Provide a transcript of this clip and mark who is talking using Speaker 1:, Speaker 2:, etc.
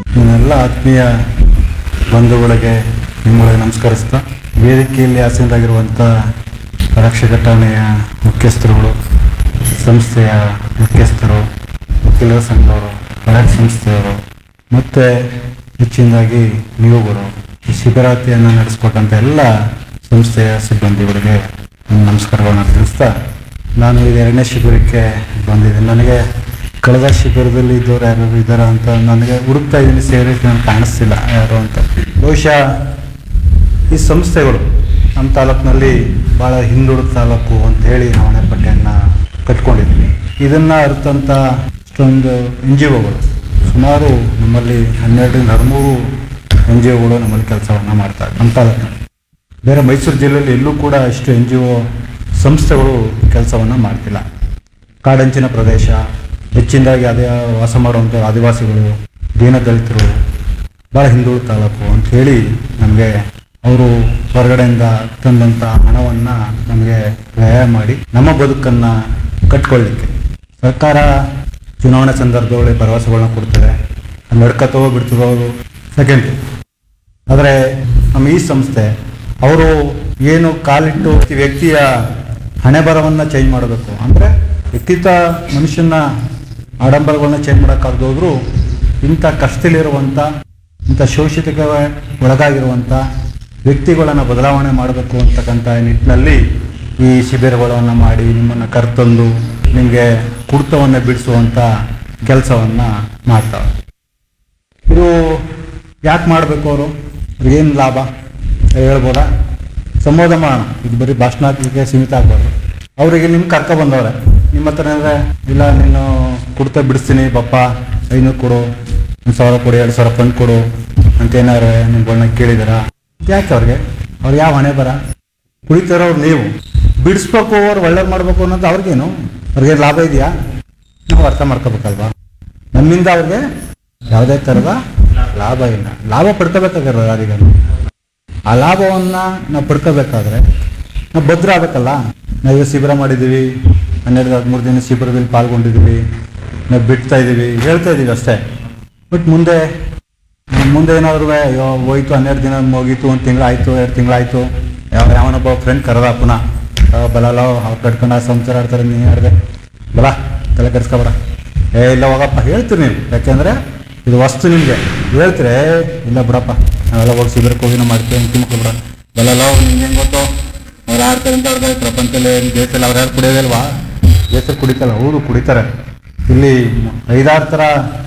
Speaker 1: ನನ್ನೆಲ್ಲ ಆತ್ಮೀಯ ಬಂಧುಗಳಿಗೆ ನಿಮ್ಮಗಳಿಗೆ ನಮಸ್ಕರಿಸ್ತಾ ವೇದಿಕೆಯಲ್ಲಿ ಆಸೀನರಾಗಿರುವಂಥ ರಕ್ಷಕ ಠಾಣೆಯ ಮುಖ್ಯಸ್ಥರುಗಳು ಸಂಸ್ಥೆಯ ಮುಖ್ಯಸ್ಥರು ವಕೀಲರ ಸಂಘದವರು ಪರಾಗ್ ಸಂಸ್ಥೆಯವರು ಮತ್ತು ಹೆಚ್ಚಿನದಾಗಿ ನೀವುಗಳು ಈ ಶಿಬಿರಾತಿಯನ್ನು ನಡೆಸ್ಕೊಟ್ಟಂಥ ಎಲ್ಲ ಸಂಸ್ಥೆಯ ಸಿಬ್ಬಂದಿಗಳಿಗೆ ನನ್ನ ನಮಸ್ಕಾರಗಳನ್ನ ತಿಳಿಸ್ತಾ ನಾನು ಈಗ ಎರಡನೇ ಶಿಬಿರಕ್ಕೆ ಬಂದಿದ್ದೀನಿ ನನಗೆ ಕಳೆದ ಶಿಬಿರದಲ್ಲಿ ಇದ್ದವ್ರು ಯಾರು ಇದ್ದಾರಾ ಅಂತ ನನಗೆ ಹುಡುಕ್ತಾ ಇದ್ದೀನಿ ಸೇರಿ ನನಗೆ ಕಾಣಿಸ್ತಿಲ್ಲ ಯಾರು ಅಂತ ಬಹುಶಃ ಈ ಸಂಸ್ಥೆಗಳು ನಮ್ಮ ತಾಲೂಕಿನಲ್ಲಿ ಭಾಳ ಹಿಂದುಳಿದ ತಾಲೂಕು ಅಂತ ಹೇಳಿ ನಾವು ಹಣೆಪಟ್ಟಿಯನ್ನು ಕಟ್ಕೊಂಡಿದ್ದೀವಿ ಇದನ್ನು ಅರ್ಥಂಥ ಅಷ್ಟೊಂದು ಎನ್ ಜಿ ಒಗಳು ಸುಮಾರು ನಮ್ಮಲ್ಲಿ ಹನ್ನೆರಡರಿಂದ ಹದಿಮೂರು ಎನ್ ಜಿ ಒಗಳು ನಮ್ಮಲ್ಲಿ ಕೆಲಸವನ್ನು ಮಾಡ್ತಾರೆ ನಮ್ಮ ತಾಲೂಕಿನಲ್ಲಿ ಬೇರೆ ಮೈಸೂರು ಜಿಲ್ಲೆಯಲ್ಲಿ ಎಲ್ಲೂ ಕೂಡ ಇಷ್ಟು ಎನ್ ಜಿ ಒ ಸಂಸ್ಥೆಗಳು ಕೆಲಸವನ್ನು ಮಾಡ್ತಿಲ್ಲ ಕಾಡಂಚಿನ ಪ್ರದೇಶ ಹೆಚ್ಚಿನದಾಗಿ ಅದೇ ವಾಸ ಮಾಡುವಂಥ ಆದಿವಾಸಿಗಳು ದೀನದಲಿತರು ಭಾಳ ಹಿಂದುಳಿದ ತಾಲೂಕು ಅಂತ ಹೇಳಿ ನಮಗೆ ಅವರು ಹೊರಗಡೆಯಿಂದ ತಂದಂಥ ಹಣವನ್ನು ನಮಗೆ ವ್ಯಯ ಮಾಡಿ ನಮ್ಮ ಬದುಕನ್ನು ಕಟ್ಕೊಳ್ಳಿಕ್ಕೆ ಸರ್ಕಾರ ಚುನಾವಣೆ ಸಂದರ್ಭದಲ್ಲಿ ಭರವಸೆಗಳನ್ನ ಕೊಡ್ತದೆ ನಡ್ಕತ್ತೋ ಬಿಡ್ತದೋ ಅದು ಸೆಕೆಂಡ್ರಿ ಆದರೆ ನಮ್ಮ ಈ ಸಂಸ್ಥೆ ಅವರು ಏನು ಕಾಲಿಟ್ಟು ಈ ವ್ಯಕ್ತಿಯ ಹಣೆ ಬರವನ್ನು ಚೇಂಜ್ ಮಾಡಬೇಕು ಅಂದರೆ ವ್ಯಕ್ತಿತ್ವ ಮನುಷ್ಯನ ಆಡಂಬರಗಳನ್ನ ಚೇಂಜ್ ಮಾಡೋಕ್ಕಾಗದೋದ್ರು ಇಂಥ ಕಷ್ಟದಲ್ಲಿರುವಂಥ ಇಂಥ ಶೋಷಿತಕ್ಕೆ ಒಳಗಾಗಿರುವಂಥ ವ್ಯಕ್ತಿಗಳನ್ನು ಬದಲಾವಣೆ ಮಾಡಬೇಕು ಅಂತಕ್ಕಂಥ ನಿಟ್ಟಿನಲ್ಲಿ ಈ ಶಿಬಿರಗಳನ್ನು ಮಾಡಿ ನಿಮ್ಮನ್ನು ಕರೆತಂದು ನಿಮಗೆ ಕುಡ್ತವನ್ನು ಬಿಡಿಸುವಂಥ ಕೆಲಸವನ್ನು ಮಾಡ್ತಾವೆ ಇದು ಯಾಕೆ ಮಾಡಬೇಕು ಅವರು ಏನು ಲಾಭ ಹೇಳ್ಬೋದಾ ಸಂಬೋಧ ಮಾಡೋಣ ಇದು ಬರೀ ಭಾಷಣಕ್ಕೆ ಸೀಮಿತ ಆಗ್ಬಾರ್ದು ಅವರಿಗೆ ನಿಮ್ಮ ಕರ್ಕ ಬಂದವ್ರೆ ನಿಮ್ಮ ಹತ್ರ ಏನಾದ್ರೆ ಇಲ್ಲ ನೀನು ಕುಡ್ತಾ ಬಿಡಿಸ್ತೀನಿ ಬಪ್ಪ ಐನೂರು ಕೊಡು ಒಂದು ಸಾವಿರ ಕೊಡು ಎರಡು ಸಾವಿರ ಫಂಡ್ ಕೊಡು ಅಂತ ಏನಾರು ನಿಮ್ಗಳನ್ನ ಕೇಳಿದಾರ ಯಾಕೆ ಅವ್ರಿಗೆ ಅವ್ರು ಯಾವ ಹಣೆ ಬರ ಕುಡಿತಾರವ್ರು ನೀವು ಬಿಡಿಸ್ಬೇಕು ಅವ್ರು ಒಳ್ಳೇದು ಮಾಡಬೇಕು ಅನ್ನೋದು ಅವ್ರಿಗೇನು ಅವ್ರಿಗೆ ಲಾಭ ಇದೆಯಾ ನಾವು ಅರ್ಥ ಮಾಡ್ಕೋಬೇಕಲ್ವಾ ನಮ್ಮಿಂದ ಅವ್ರಿಗೆ ಯಾವುದೇ ಥರದ ಲಾಭ ಇಲ್ಲ ಲಾಭ ಪಡ್ಕೋಬೇಕಾಗಿರೋ ಯಾರಿಗ ಆ ಲಾಭವನ್ನು ನಾವು ಪಡ್ಕೋಬೇಕಾದ್ರೆ ನಾವು ಭದ್ರ ಆಗಬೇಕಲ್ಲ ನಾವು ಈಗ ಶಿಬಿರ ಮಾಡಿದ್ದೀವಿ ಹನ್ನೆರಡು ಹದಿಮೂರು ದಿನ ಶಿಬಿರದಲ್ಲಿ ಪಾಲ್ಗೊಂಡಿದ್ದೀವಿ ನಾವು ಬಿಡ್ತಾ ಇದ್ದೀವಿ ಹೇಳ್ತಾ ಇದ್ದೀವಿ ಅಷ್ಟೇ ಬಟ್ ಮುಂದೆ ಮುಂದೆ ಏನಾದ್ರು ಅಯ್ಯೋ ಹೋಯ್ತು ಹನ್ನೆರಡು ದಿನ ಮುಗೀತು ಒಂದು ತಿಂಗಳಾಯ್ತು ಎರಡು ತಿಂಗಳಾಯ್ತು ಯಾವ ಯಾವನೊಬ್ಬ ಫ್ರೆಂಡ್ ಕರೆದ ಪುನಃ ಆ, ಬಲಲ್ಲ ಅವ್ರು ಕಟ್ಕೊಂಡು ಆ ಸಂಸಾರ ಆಡ್ತಾರೆ ನೀನು ಆಡ್ದೆ ಬಲ ತಲೆ ಕೆಡ್ಸ್ಕೊಬೇಡ ಏ ಇಲ್ಲ ಹೋಗಪ್ಪ ಹೇಳ್ತೀರಿ ನೀವು ಯಾಕೆಂದ್ರೆ ಇದು ವಸ್ತು ನಿಮಗೆ ಹೇಳ್ತೀರಿ ಏ ಇಲ್ಲ ಬಿಡಪ್ಪ ನಾವೆಲ್ಲ ಹೋಗಿ ಶಿಬಿರಕ್ಕೆ ಹೋಗಿ ನಾವು ಮಾಡ್ತೀವಿ ಅಂತ ತಿನ್ಕೊಬಿಡ ಬಲಲ್ಲ ನಿಮ್ಗೆ ಹೆಂಗೆ ಗೊತ್ತು ಅವ್ರು ಆಡ್ತಾರೆ ಅಂತ ಆಡ್ತಾರೆ ಪ್ರಪಂಚದಲ್ಲಿ ದೇಶದಲ್ಲಿ ಅವ್ರು ಯಾರು ಕುಡಿಯೋದಿಲ್ವಾ ದೇಶದಲ್ಲಿ ಕುಡಿತಲ್ಲ ಹೌದು ಕುಡಿತಾರೆ ಇಲ್ಲಿ ಐದಾರು ಥರ